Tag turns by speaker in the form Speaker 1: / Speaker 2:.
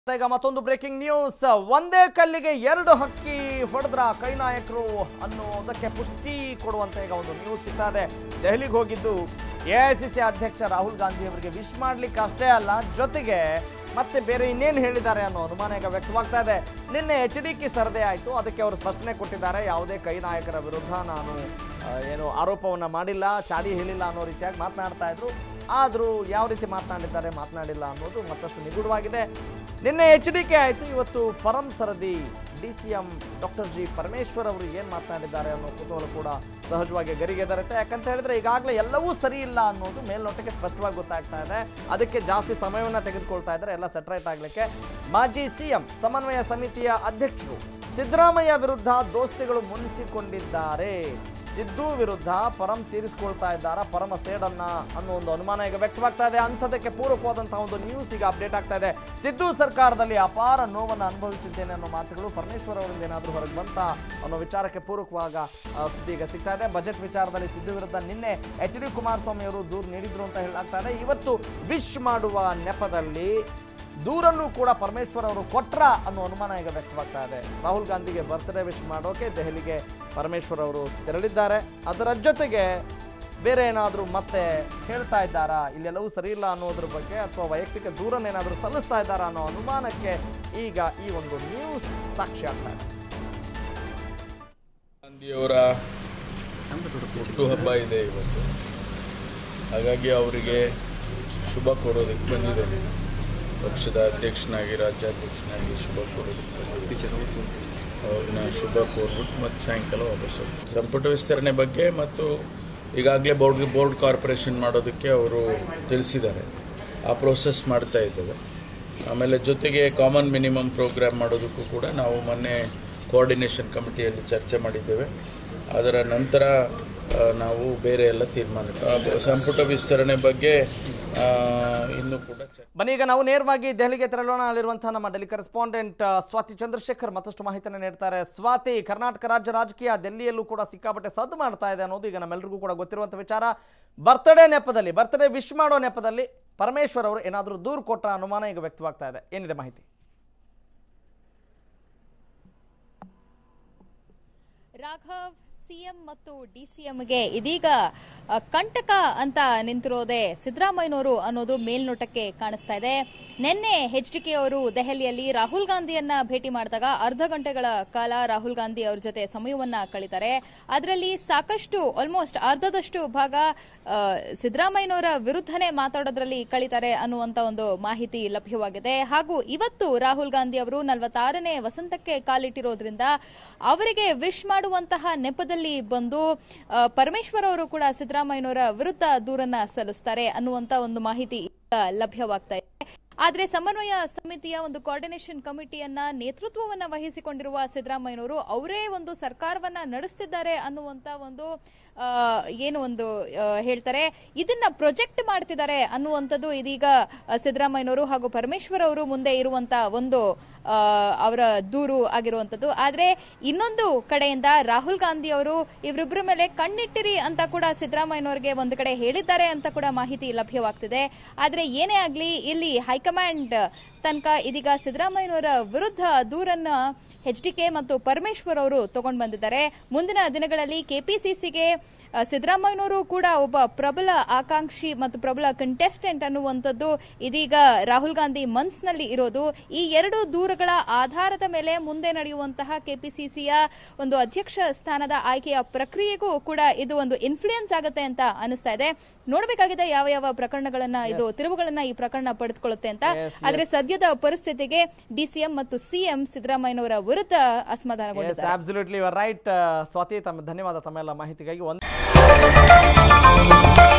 Speaker 1: ಈಗ ಮತ್ತೊಂದು breaking news ಒಂದೇ ಕಲ್ಲಿಗೆ ಎರಡು ಹಕ್ಕಿ ಹೊಡೆದ್ರ ಕೈ ನಾಯಕರು ಅನ್ನೋದಕ್ಕೆ ಪುಷ್ಟಿ ಕೊಡುವಂತ ಈಗ ಒಂದು ನ್ಯೂಸ್ ಸಿಗ್ತಾ ಇದೆ ದೆಹಲಿಗೆ ಹೋಗಿದ್ದು ಎಐಸಿಸಿ ಅಧ್ಯಕ್ಷ ರಾಹುಲ್ ಗಾಂಧಿ ಅವರಿಗೆ ವಿಶ್ ಮಾಡ್ಲಿಕ್ಕೆ ಅಷ್ಟೇ ಅಲ್ಲ ಜೊತೆಗೆ ಮತ್ತೆ ಬೇರೆ ಇನ್ನೇನು ಹೇಳಿದ್ದಾರೆ ಅನ್ನೋ ಅನುಮಾನ ಈಗ ವ್ಯಕ್ತವಾಗ್ತಾ ಇದೆ ನಿನ್ನೆ ಎಚ್ ಡಿ ಕೆ ಸರದೆ ಆಯಿತು ಅದಕ್ಕೆ ಅವರು ಸ್ಪಷ್ಟನೆ ಕೊಟ್ಟಿದ್ದಾರೆ ಯಾವುದೇ ಕೈ ನಾಯಕರ ವಿರುದ್ಧ ನಾನು ಆ, ಏನು ಆರೋಪವನ್ನ ಮಾಡಿಲ್ಲ ಚಾಡಿ ಹೇಳಿಲ್ಲ ಅನ್ನೋ ರೀತಿಯಾಗಿ ಮಾತನಾಡ್ತಾ ಇದ್ರು ಆದರೂ ಯಾವ ರೀತಿ ಮಾತನಾಡಿದ್ದಾರೆ ಮಾತನಾಡಿಲ್ಲ ಅನ್ನೋದು ಮತ್ತಷ್ಟು ನಿಗೂಢವಾಗಿದೆ ನಿನ್ನೆ ಎಚ್ ಡಿ ಕೆ ಆಯಿತು ಇವತ್ತು ಪರಂ ಸರದಿ D C M doctor G Parameshwar ಅವರು ಏನು ಮಾತನಾಡಿದ್ದಾರೆ ಅನ್ನೋ ಕುತೂಹಲ ಕೂಡ ಸಹಜವಾಗಿ ಗರಿಗೆದರುತ್ತೆ ಯಾಕಂತ ಹೇಳಿದ್ರೆ ಈಗಾಗಲೇ ಎಲ್ಲವೂ ಸರಿ ಇಲ್ಲ ಅನ್ನೋದು ಮೇಲ್ನೋಟಕ್ಕೆ ಸ್ಪಷ್ಟವಾಗಿ ಗೊತ್ತಾಗ್ತಾ ಇದೆ ಅದಕ್ಕೆ ಜಾಸ್ತಿ ಸಮಯವನ್ನು ತೆಗೆದುಕೊಳ್ತಾ ಇದ್ದಾರೆ ಎಲ್ಲ ಸೆಟ್ರೈಟ್ ಆಗಲಿಕ್ಕೆ ಮಾಜಿ ಸಿಎಂ ಸಮನ್ವಯ ಸಮಿತಿಯ ಅಧ್ಯಕ್ಷರು ಸಿದ್ದರಾಮಯ್ಯ ವಿರುದ್ಧ ದೋಸ್ತಿಗಳು ಮುನಿಸಿಕೊಂಡಿದ್ದಾರೆ ಸಿದ್ದು ವಿರುದ್ಧ ಪರಂ ತೀರಿಸಿಕೊಳ್ತಾ ಇದ್ದಾರ ಪರಮ ಸೇಡನ್ನ ಅನ್ನೋ ಒಂದು ಅನುಮಾನ ಈಗ ವ್ಯಕ್ತವಾಗ್ತಾ ಇದೆ ಅಂಥದಕ್ಕೆ ಪೂರಕವಾದಂತಹ ಒಂದು ನ್ಯೂಸ್ ಈಗ ಅಪ್ಡೇಟ್ ಆಗ್ತಾ ಇದೆ ಸಿದ್ದು ಸರ್ಕಾರದಲ್ಲಿ ಅಪಾರ ನೋವನ್ನು ಅನುಭವಿಸಿದ್ದೇನೆ ಅನ್ನೋ ಮಾತುಗಳು ಪರಮೇಶ್ವರ್ ಅವರಿಂದ ಏನಾದರೂ ಹೊರಗೆ ಬಂತ ಅನ್ನೋ ವಿಚಾರಕ್ಕೆ ಪೂರಕವಾಗ ಆ, ಸುದ್ದಿ ಈಗ ಸಿಗ್ತಾ ಇದೆ ಬಜೆಟ್ ವಿಚಾರದಲ್ಲಿ ಸಿದ್ದು ವಿರುದ್ಧ ನಿನ್ನೆ ಎಚ್ ಡಿ ಕುಮಾರಸ್ವಾಮಿ ಅವರು ದೂರು ನೀಡಿದ್ರು ಅಂತ ಹೇಳಲಾಗ್ತಾ ಇದೆ ಇವತ್ತು ವಿಶ್ ಮಾಡುವ ನೆಪದಲ್ಲಿ ದೂರನ್ನು ಕೂಡ ಪರಮೇಶ್ವರ್ ಅವರು ಕೊಟ್ರ ಅನ್ನೋ ಅನುಮಾನ ಈಗ ವ್ಯಕ್ತವಾಗ್ತಾ ಇದೆ ರಾಹುಲ್ ಗಾಂಧಿಗೆ ಬರ್ತ್ಡೇ ವಿಶ್ ಮಾಡೋಕೆ ದೆಹಲಿಗೆ ಪರಮೇಶ್ವರ್ ಅವರು ತೆರಳಿದ್ದಾರೆ ಅದರ ಜೊತೆಗೆ ಬೇರೆ ಏನಾದರೂ ಮತ್ತೆ ಹೇಳ್ತಾ ಇದ್ದಾರಾ ಇಲ್ಲೆಲ್ಲವೂ ಸರಿ ಇಲ್ಲ ಅನ್ನೋದ್ರ ಬಗ್ಗೆ ಅಥವಾ ವೈಯಕ್ತಿಕ ದೂರನ್ನೇನಾದರೂ ಸಲ್ಲಿಸ್ತಾ ಇದ್ದಾರಾ ಅನ್ನೋ ಅನುಮಾನಕ್ಕೆ ಈಗ ಈ ಒಂದು ನ್ಯೂಸ್ ಸಾಕ್ಷಿ ಆಗ್ತಾ ಇದೆ
Speaker 2: ಗಾಂಧಿಯವರ ಹುಟ್ಟುಹಬ್ಬ ಇದೆ ಇವತ್ತು ಹಾಗಾಗಿ ಅವರಿಗೆ ಶುಭ ಕೋರೋದಕ್ಕೆ ಬಂದಿದ್ದೇನೆ ಪಕ್ಷದ ಅಧ್ಯಕ್ಷನಾಗಿ ರಾಜ್ಯಾಧ್ಯಕ್ಷನಾಗಿ ಶುಭ ಕೋರೋದಕ್ಕೆ ಬಂದಿದ್ದೇನೆ ಅವ್ರನ್ನ ಶುಭ ಕೋರ್ಬಿಟ್ಟು ಮತ್ತು ಸಾಯಂಕಾಲ ವಾಪಸ್ ಹೋಗ್ತೀನಿ ಸಂಪುಟ ವಿಸ್ತರಣೆ ಬಗ್ಗೆ ಮತ್ತು ಈಗಾಗಲೇ ಬೋರ್ಡ್ ಬೋರ್ಡ್ ಕಾರ್ಪೊರೇಷನ್ ಮಾಡೋದಕ್ಕೆ ಅವರು ತಿಳಿಸಿದ್ದಾರೆ ಆ ಪ್ರೋಸೆಸ್ ಮಾಡ್ತಾ ಇದ್ದೇವೆ ಆಮೇಲೆ ಜೊತೆಗೆ ಕಾಮನ್ ಮಿನಿಮಮ್ ಪ್ರೋಗ್ರಾಮ್ ಮಾಡೋದಕ್ಕೂ ಕೂಡ ನಾವು ಮೊನ್ನೆ ಕೋಆರ್ಡಿನೇಷನ್ ಕಮಿಟಿಯಲ್ಲಿ ಚರ್ಚೆ ಮಾಡಿದ್ದೇವೆ ಅದರ ನಂತರ ಆ, ನಾವು ಬೇರೆ ಎಲ್ಲ ತೀರ್ಮಾನ ಆ, ಸಂಪುಟ ವಿಸ್ತರಣೆ ಬಗ್ಗೆ ಆ, ಇನ್ನೂ ಕೂಡ ಚರ್ಚೆ
Speaker 1: ಬನ್ನಿ ಈಗ ನಾವು ನೇರವಾಗಿ ದೆಹಲಿಗೆ ತೆರಳೋಣ ಅಲ್ಲಿರುವಂತಹ ನಮ್ಮ ಡೆಲ್ಲಿ ಕರೆಸ್ಪಾಂಡೆಂಟ್ ಆ, ಸ್ವಾತಿ ಚಂದ್ರಶೇಖರ್ ಮತ್ತಷ್ಟು ಮಾಹಿತಿಯನ್ನು ನೀಡ್ತಾರೆ ಸ್ವಾತಿ ಕರ್ನಾಟಕ ರಾಜ್ಯ ರಾಜಕೀಯ ದೆಹಲಿಯಲ್ಲೂ ಕೂಡ ಸಿಕ್ಕಾಪಟ್ಟೆ ಸದ್ದು ಮಾಡ್ತಾ ಇದೆ ಅನ್ನೋದು ಈಗ ನಮ್ಮೆಲ್ಲರಿಗೂ ಕೂಡ ಗೊತ್ತಿರುವಂಥ ವಿಚಾರ ಬರ್ತ್ಡೇ ನೆಪದಲ್ಲಿ ಬರ್ತ್ಡೇ ವಿಶ್ ಮಾಡೋ ನೆಪದಲ್ಲಿ ಪರಮೇಶ್ವರ್ ಅವರು ಏನಾದರೂ ದೂರು ಕೊಟ್ಟ ಅನುಮಾನ ಈಗ ವ್ಯಕ್ತವಾಗ್ತಾ ಇದೆ ಏನಿದೆ ಮಾಹಿತಿ
Speaker 3: ರಾಘವ್ ಸಿಎಂ ಮತ್ತು ಡಿಸಿಎಂಗೆ ಇದೀಗ ಅ, ಕಂಟಕ ಅಂತ ನಿಂತಿರೋದೆ ಸಿದ್ದರಾಮಯ್ಯನವರು ಅನ್ನೋದು ಮೇಲ್ನೋಟಕ್ಕೆ ಕಾಣಿಸ್ತಾ ಇದೆ ನಿನ್ನೆ ಎಚ್ ಡಿ ಕೆ ಅವರು ದೆಹಲಿಯಲ್ಲಿ ರಾಹುಲ್ ಗಾಂಧಿಯನ್ನ ಭೇಟಿ ಮಾಡಿದಾಗ ಅರ್ಧ ಗಂಟೆಗಳ ಕಾಲ ರಾಹುಲ್ ಗಾಂಧಿ ಅವ್ರ ಜೊತೆ ಸಮಯವನ್ನ ಕಳೀತಾರೆ ಅದರಲ್ಲಿ ಸಾಕಷ್ಟು ಆಲ್ಮೋಸ್ಟ್ ಅರ್ಧದಷ್ಟು ಭಾಗ ಆ, ಸಿದ್ದರಾಮಯ್ಯನವರ ವಿರುದ್ಧನೇ ಮಾತಾಡೋದ್ರಲ್ಲಿ ಕಳೀತಾರೆ ಅನ್ನುವಂತ ಒಂದು ಮಾಹಿತಿ ಲಭ್ಯವಾಗಿದೆ ಹಾಗೂ ಇವತ್ತು ರಾಹುಲ್ ಗಾಂಧಿ ಅವರು ನಲವತ್ತಾರನೇ ವಸಂತಕ್ಕೆ ಕಾಲಿಟ್ಟಿರೋದ್ರಿಂದ ಅವರಿಗೆ ವಿಶ್ ಮಾಡುವಂತಹ ನೆಪದಲ್ಲಿ ಬಂದು ಆ, ಪರಮೇಶ್ವರ್ ಅವರು ಕೂಡ ಸಿದ್ದರಾಮಯ್ಯನವರ ವಿರುದ್ಧ ದೂರನ್ನ ಸಲ್ಲಿಸ್ತಾರೆ ಅನ್ನುವಂತ ಒಂದು ಮಾಹಿತಿ ಈಗ ಲಭ್ಯವಾಗ್ತಾ ಇದೆ ಆದ್ರೆ ಸಮನ್ವಯ ಸಮಿತಿಯ ಒಂದು ಕೋಆರ್ಡಿನೇಷನ್ ಕಮಿಟಿಯನ್ನ ನೇತೃತ್ವವನ್ನ ವಹಿಸಿಕೊಂಡಿರುವ ಸಿದ್ದರಾಮಯ್ಯನವರು ಅವರೇ ಒಂದು ಸರ್ಕಾರವನ್ನ ನಡೆಸ್ತಿದ್ದಾರೆ ಅನ್ನುವಂತ ಒಂದು ಆ, ಏನು ಒಂದು ಆ, ಹೇಳ್ತಾರೆ ಇದನ್ನ ಪ್ರೊಜೆಕ್ಟ್ ಮಾಡ್ತಿದ್ದಾರೆ ಅನ್ನುವಂಥದ್ದು ಇದೀಗ ಆ, ಸಿದ್ದರಾಮಯ್ಯನವರು ಹಾಗೂ ಪರಮೇಶ್ವರ್ ಅವರು ಮುಂದೆ ಇರುವಂತ ಒಂದು ಆ, ಅವರ ದೂರು ಆಗಿರುವಂತದ್ದು ಆದ್ರೆ ಇನ್ನೊಂದು ಕಡೆಯಿಂದ ರಾಹುಲ್ ಗಾಂಧಿ ಅವರು ಇವರಿಬ್ಬರ ಮೇಲೆ ಕಣ್ಣಿಟ್ಟಿರಿ ಅಂತ ಕೂಡ ಸಿದ್ದರಾಮಯ್ಯನವರಿಗೆ ಒಂದು ಕಡೆ ಹೇಳಿದ್ದಾರೆ ಅಂತ ಕೂಡ ಮಾಹಿತಿ ಲಭ್ಯವಾಗ್ತಿದೆ ಆದ್ರೆ ಏನೇ ಆಗ್ಲಿ ಇಲ್ಲಿ ಹೈಕಮಾಂಡ್ ತನಕ ಇದೀಗ ಸಿದ್ದರಾಮಯ್ಯನವರ ವಿರುದ್ಧ ದೂರನ್ನ ಎಚ್ ಡಿ ಕೆ ಮತ್ತು ಪರಮೇಶ್ವರ್ ಅವರು ತಗೊಂಡು ಬಂದಿದ್ದಾರೆ ಮುಂದಿನ ದಿನಗಳಲ್ಲಿ ಕೆಪಿಸಿಸಿಗೆ ಸಿದ್ದರಾಮಯ್ಯನವರು ಕೂಡ ಒಬ್ಬ ಪ್ರಬಲ ಆಕಾಂಕ್ಷಿ ಮತ್ತು ಪ್ರಬಲ ಕಂಟೆಸ್ಟೆಂಟ್ ಅನ್ನುವಂಥದ್ದು ಇದೀಗ ರಾಹುಲ್ ಗಾಂಧಿ ಮನ್ಸ್ನಲ್ಲಿ ಇರೋದು ಈ ಎರಡು ದೂರುಗಳ ಆಧಾರದ ಮೇಲೆ ಮುಂದೆ ನಡೆಯುವಂತಹ ಕೆಪಿಸಿಸಿಯ ಒಂದು ಅಧ್ಯಕ್ಷ ಸ್ಥಾನದ ಆಯ್ಕೆಯ ಪ್ರಕ್ರಿಯೆಗೂ ಕೂಡ ಇದು ಒಂದು ಇನ್ಫ್ಲೂಯೆನ್ಸ್ ಆಗುತ್ತೆ ಅಂತ ಅನಿಸ್ತಾ ಇದೆ ನೋಡಬೇಕಾಗಿದೆ ಯಾವ ಯಾವ ಪ್ರಕರಣಗಳನ್ನ ಇದು ತಿರುವುಗಳನ್ನ ಈ ಪ್ರಕರಣ ಪಡೆದುಕೊಳ್ಳುತ್ತೆ ಅಂತ
Speaker 1: Yes,
Speaker 3: ಆದ್ರೆ ಸದ್ಯದ ಪರಿಸ್ಥಿತಿಗೆ ಡಿಸಿಎಂ ಮತ್ತು ಸಿಎಂ ಸಿದ್ದರಾಮಯ್ಯನವರ ವಿರುದ್ಧ ಅಸಮಾಧಾನಗೊಂಡಿದ್ದಾರೆ
Speaker 1: ಅಬ್ಸಲ್ಯೂಟ್ಲಿ ರೈಟ್ ಸ್ವಾತಿ ತಮ್ಮ ಧನ್ಯವಾದ ತಮ್ಮೆಲ್ಲ ಮಾಹಿತಿಗಾಗಿ ಒಂದು